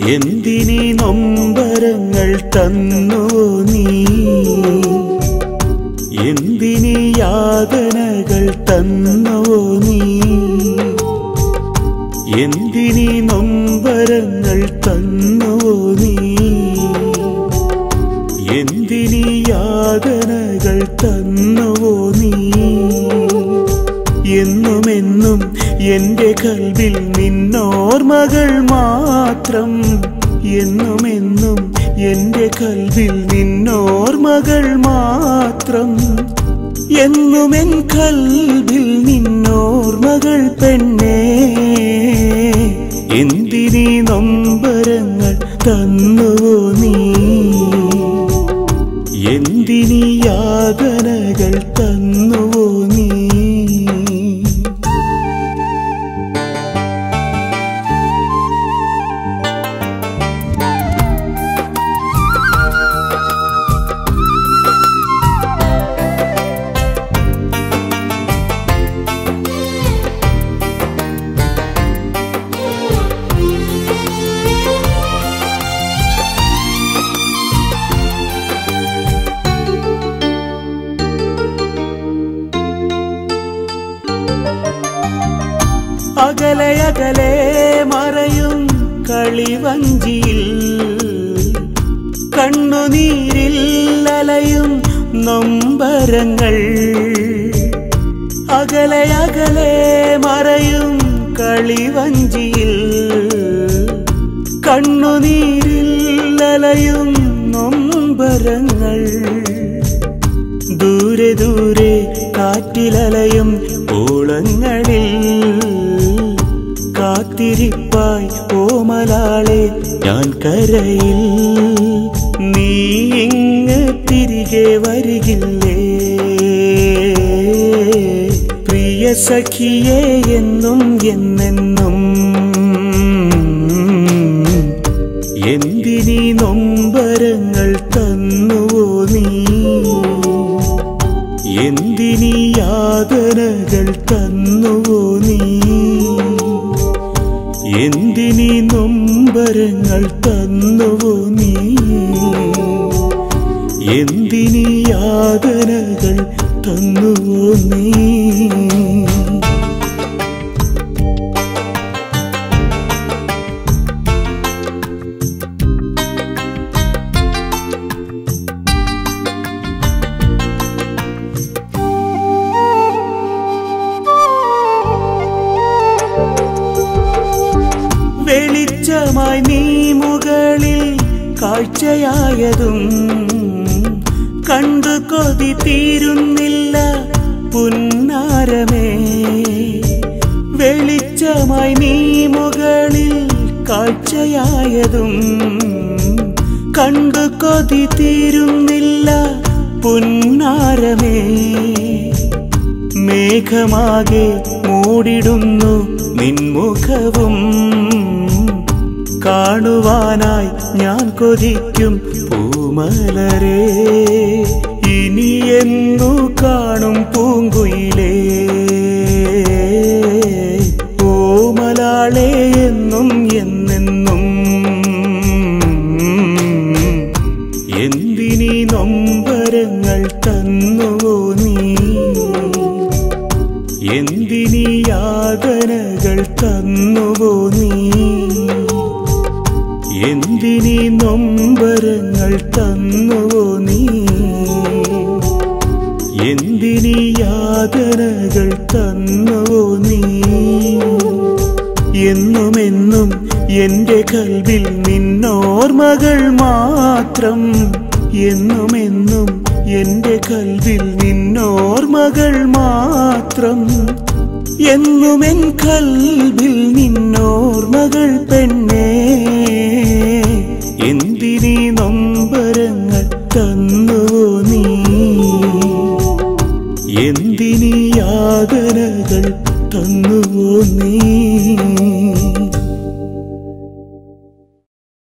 എന്തിനീ നൊമ്പരങ്ങൾ തന്നു നീ എന്തിനീ യാതനകൾ തന്നു നീ എന്തിനീ നൊമ്പരങ്ങൾ തന്നു നീ എന്തിനീ യാതനകൾ തന്നുവോ നീ എന്നുമെന്നും എന്റെ കൽവിൽ നിന്നോർമകൾ മാത്രം എന്നുമെന്നും എന്റെ കൽവിൽ നിന്നോർമകൾ മാത്രം എന്നുമെൻ കൽവിൽ നിന്നോർമകൾ പെണ്ണേ എന്തിനീ നൊമ്പരങ്ങൾ തന്നുവോ നീ എന്തിനീ യാതനകൾ തന്നുവോ നീ അകലെ അകലെ മറയും കളിവഞ്ചിയിൽ കണ്ണുനീരിൽ അലയും നൊമ്പരങ്ങൾ അകലെ അകലെ മറയും കളിവഞ്ചിയിൽ കണ്ണുനീരിൽ അലയും നൊമ്പരങ്ങൾ ദൂരെ ദൂരെ കാറ്റിലലയും ഓളങ്ങളിൽ കാത്തിരിപ്പായി ഓമലാളെ ഞാൻ കരയിൽ നീ ഇങ്ങ് തിരികെ വരികില്ലേ പ്രിയ സഖിയേ എന്നും എന്നെന്നും എന്തിനീ നൊമ്പരങ്ങൾ തന്നുവോ നീ എന്തിനീ യാതനകൾ തന്നുവോ നീ എന്തിനീ നൊമ്പരങ്ങൾ തന്നുവോ നീ എന്തിനീ യാതനകൾ തന്നുവോ നീ വെളിച്ചമായി നീ മുകളിൽ കാഴ്ചയായതും കണ്ടു കൊതി തീരുന്നില്ല പുന്നാരമേ വെളിച്ചമായി നീ മുകളിൽ കാഴ്ചയായതും കണ്ടു കൊതി തീരുന്നില്ല പുന്നാരമേ മേഘമാകെ മൂടിടുന്നു നിൻമുഖവും കാണുവാനായി ഞാൻ കൊതിക്കും പൂമലരേ ഇനി എന്നു കാണും പൂങ്കുയിലേ ഓമലാളെ എന്നും എന്നെന്നും എന്തിനീ നൊമ്പരങ്ങൾ തന്നുവോ നീ എന്തിനീ യാതനകൾ തന്നുവോ നീ എന്തിനീ നൊമ്പരങ്ങൾ തന്നുവോ നീ എന്തിനീ യാതനകൾ തന്നുവോ നീ എന്നുമെന്നും എന്റെ കൽവിൽ നിന്നോർമകൾ മാത്രം എന്നുമെന്നും എന്റെ കൽവിൽ നിന്നോർമകൾ മാത്രം എന്നുമെൻ കൽവിൽ നിന്നോർമകൾ പെണ്ണേ എന്തിനീ നൊമ്പരങ്ങൾ തന്നു